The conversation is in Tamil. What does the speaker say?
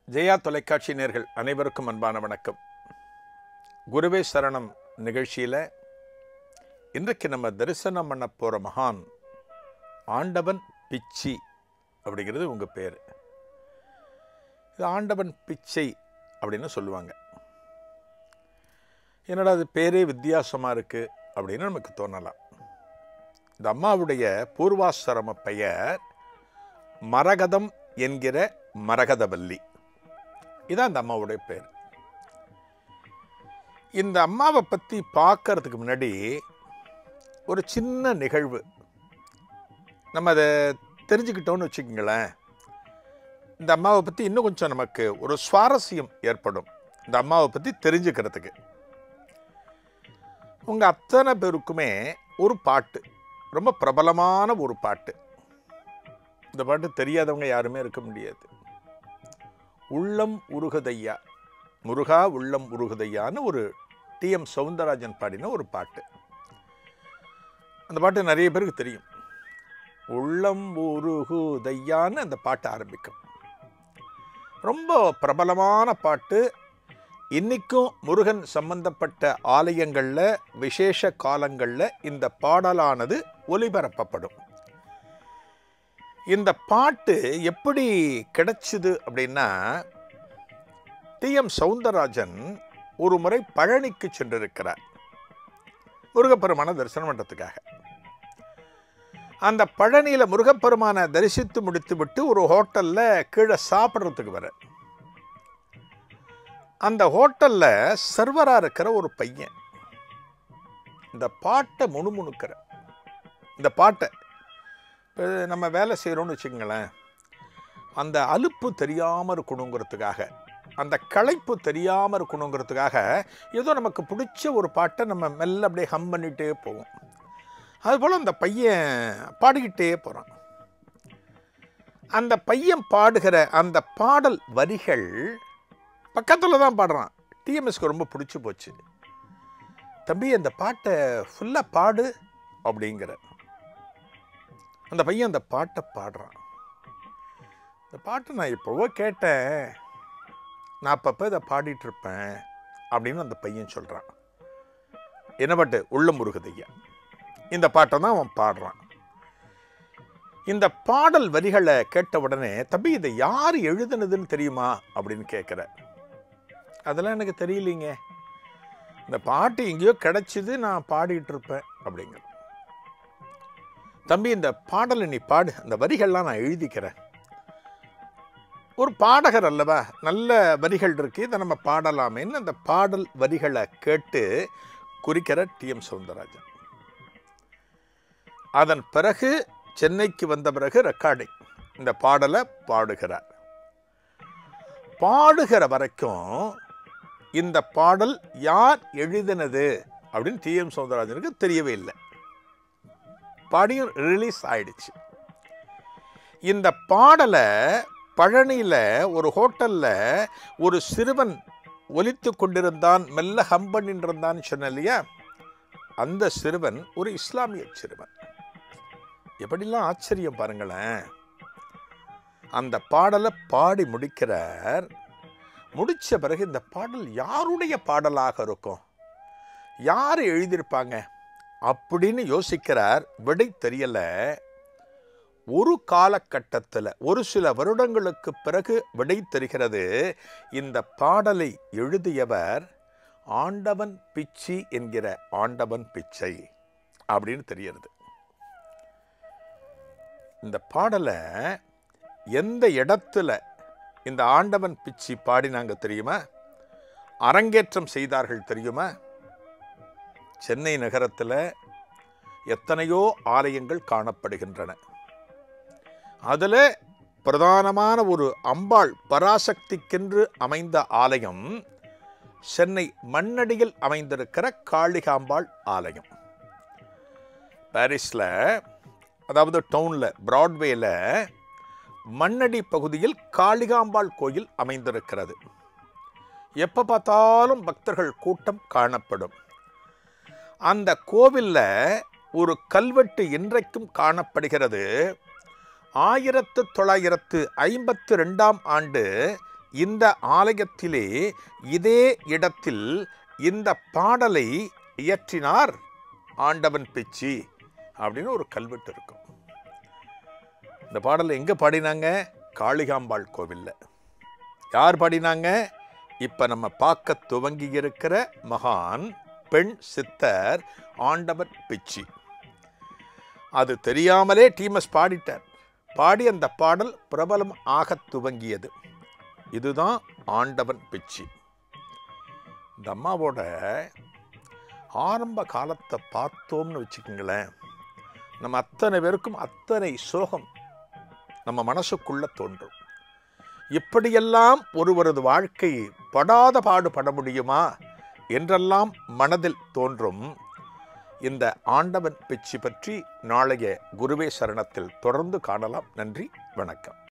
ஜெயா தொலைக்காட்சி நேர்கள் அனைவருக்கும் அன்பான வணக்கம் குருவே சரணம் நிகழ்ச்சியில் இன்றைக்கு நம்ம தரிசனம் பண்ண போகிற மகான் ஆண்டவன் பிச்சி அப்படிங்கிறது உங்கள் பேர் இது ஆண்டவன் பிச்சை அப்படின்னு சொல்லுவாங்க என்னடா அது பேரே வித்தியாசமாக இருக்குது அப்படின்னு நமக்கு தோணலாம் இந்த அம்மாவுடைய பூர்வாசிரம பெயர் மரகதம் என்கிற மரகதவல்லி இதான் அந்த அம்மாவுடைய பேர் இந்த அம்மாவை பற்றி பார்க்கறதுக்கு முன்னாடி ஒரு சின்ன நிகழ்வு நம்ம அதை தெரிஞ்சுக்கிட்டோம்னு வச்சுக்கோங்களேன் இந்த அம்மாவை பற்றி இன்னும் கொஞ்சம் நமக்கு ஒரு சுவாரஸ்யம் ஏற்படும் இந்த அம்மாவை பற்றி தெரிஞ்சுக்கிறதுக்கு உங்கள் அத்தனை பேருக்குமே ஒரு பாட்டு ரொம்ப பிரபலமான ஒரு பாட்டு இந்த பாட்டு தெரியாதவங்க யாருமே இருக்க முடியாது உள்ளம் உருகுதையா முருகா உள்ளம் உருகுதையான்னு ஒரு டிஎம் சவுந்தரராஜன் பாடின ஒரு பாட்டு அந்த பாட்டு நிறைய பேருக்கு தெரியும் உள்ளம் உருகுதையான்னு அந்த பாட்டு ஆரம்பிக்கும் ரொம்ப பிரபலமான பாட்டு இன்னைக்கும் முருகன் சம்பந்தப்பட்ட ஆலயங்களில் விசேஷ காலங்களில் இந்த பாடலானது ஒலிபரப்பப்படும் இந்த பாட்டு எப்படி கிடைச்சிது அப்படின்னா டிஎம் சவுந்தரராஜன் ஒரு முறை பழனிக்கு சென்றிருக்கிறார் முருகப்பெருமான தரிசனம் பண்ணுறதுக்காக அந்த பழனியில் முருகப்பெருமானை தரிசித்து முடித்து விட்டு ஒரு ஹோட்டலில் கீழே சாப்பிட்றதுக்கு வர அந்த ஹோட்டலில் சர்வராக இருக்கிற ஒரு பையன் இந்த பாட்டை முணுமுணுக்கிற இந்த பாட்டை இப்போ நம்ம வேலை செய்கிறோம்னு வச்சுக்கோங்களேன் அந்த அலுப்பு தெரியாமல் இருக்கணுங்கிறதுக்காக அந்த களைப்பு தெரியாமல் இருக்கணுங்கிறதுக்காக ஏதோ நமக்கு பிடிச்ச ஒரு பாட்டை நம்ம மெல்ல அப்படியே ஹம் பண்ணிகிட்டே போவோம் அதுபோல் அந்த பையன் பாடிக்கிட்டே போகிறான் அந்த பையன் பாடுகிற அந்த பாடல் வரிகள் பக்கத்தில் தான் பாடுறான் டிஎம்எஸ்க்கு ரொம்ப பிடிச்சி போச்சு தம்பி அந்த பாட்டை ஃபுல்லாக பாடு அப்படிங்கிற அந்த பையன் அந்த பாட்டை பாடுறான் இந்த பாட்டு நான் எப்போவோ கேட்டேன் நான் அப்பப்போ இதை பாடிட்டு இருப்பேன் அப்படின்னு அந்த பையன் சொல்கிறான் என்ன பாட்டு உள்ள முருகதையா இந்த பாட்டை தான் அவன் பாடுறான் இந்த பாடல் வரிகளை கேட்ட உடனே தம்பி இதை யார் எழுதுனதுன்னு தெரியுமா அப்படின்னு கேட்குற அதெல்லாம் எனக்கு தெரியலீங்க இந்த பாட்டு எங்கேயோ கிடைச்சிது நான் பாடிட்டு இருப்பேன் அப்படிங்கிற தம்பி இந்த பாடலை நீ பாடு அந்த வரிகள்லாம் நான் எழுதிக்கிறேன் ஒரு பாடகர் அல்லவா நல்ல வரிகள் இருக்கு இதை நம்ம பாடலாமேன்னு அந்த பாடல் வரிகளை கேட்டு குறிக்கிற டிஎம் சவுந்தரராஜன் அதன் பிறகு சென்னைக்கு வந்த பிறகு ரெக்கார்டிங் இந்த பாடலை பாடுகிறார் பாடுகிற வரைக்கும் இந்த பாடல் யார் எழுதினது அப்படின்னு டிஎம் சவுந்தரராஜனுக்கு தெரியவே இல்லை பாடியும் ரிலீஸ் ஆயிடுச்சு இந்த பாடலை பழனியில் ஒரு ஹோட்டலில் ஒரு சிறுவன் ஒலித்து கொண்டிருந்தான் மெல்ல ஹம் பண்ணின்றிருந்தான்னு சொன்ன இல்லையா அந்த சிறுவன் ஒரு இஸ்லாமிய சிறுவன் எப்படிலாம் ஆச்சரியம் பாருங்களேன் அந்த பாடலை பாடி முடிக்கிறார் முடித்த பிறகு இந்த பாடல் யாருடைய பாடலாக இருக்கும் யார் எழுதியிருப்பாங்க அப்படின்னு யோசிக்கிறார் விடை தெரியல ஒரு காலகட்டத்தில் ஒரு சில வருடங்களுக்கு பிறகு விடை தெரிகிறது இந்த பாடலை எழுதியவர் ஆண்டவன் பிச்சி என்கிற ஆண்டவன் பிச்சை அப்படின்னு தெரியறது இந்த பாடலை எந்த இடத்துல இந்த ஆண்டவன் பிச்சி பாடினாங்க தெரியுமா அரங்கேற்றம் செய்தார்கள் தெரியுமா சென்னை நகரத்தில் எத்தனையோ ஆலயங்கள் காணப்படுகின்றன அதில் பிரதானமான ஒரு அம்பாள் பராசக்திக்கென்று அமைந்த ஆலயம் சென்னை மண்ணடியில் அமைந்திருக்கிற காளிகாம்பாள் ஆலயம் பாரிஸில் அதாவது டவுனில் பிராட்வேல மண்ணடி பகுதியில் காளிகாம்பாள் கோயில் அமைந்திருக்கிறது எப்போ பார்த்தாலும் பக்தர்கள் கூட்டம் காணப்படும் அந்த கோவிலில் ஒரு கல்வெட்டு இன்றைக்கும் காணப்படுகிறது ஆயிரத்து தொள்ளாயிரத்து ஐம்பத்து ரெண்டாம் ஆண்டு இந்த ஆலயத்திலே இதே இடத்தில் இந்த பாடலை இயற்றினார் ஆண்டவன் பிச்சி அப்படின்னு ஒரு கல்வெட்டு இருக்கும் இந்த பாடலை எங்கே பாடினாங்க காளிகாம்பாள் கோவில்ல யார் பாடினாங்க இப்போ நம்ம பார்க்க துவங்கி இருக்கிற மகான் பெண் சித்தர் ஆண்டவன் பிச்சி அது தெரியாமலே டீமஸ் பாடிட்டார் பாடி அந்த பாடல் பிரபலம் ஆகத் துவங்கியது இதுதான் ஆண்டவன் பிச்சி இந்த அம்மாவோட ஆரம்ப காலத்தை பார்த்தோம்னு வச்சுக்கோங்களேன் நம்ம அத்தனை பேருக்கும் அத்தனை சோகம் நம்ம மனசுக்குள்ள தோன்றும் இப்படியெல்லாம் ஒருவரது வாழ்க்கை படாத பாடுபட முடியுமா என்றெல்லாம் மனதில் தோன்றும் இந்த ஆண்டவன் பிச்சு பற்றி நாளைய குருவே சரணத்தில் தொடர்ந்து காணலாம் நன்றி வணக்கம்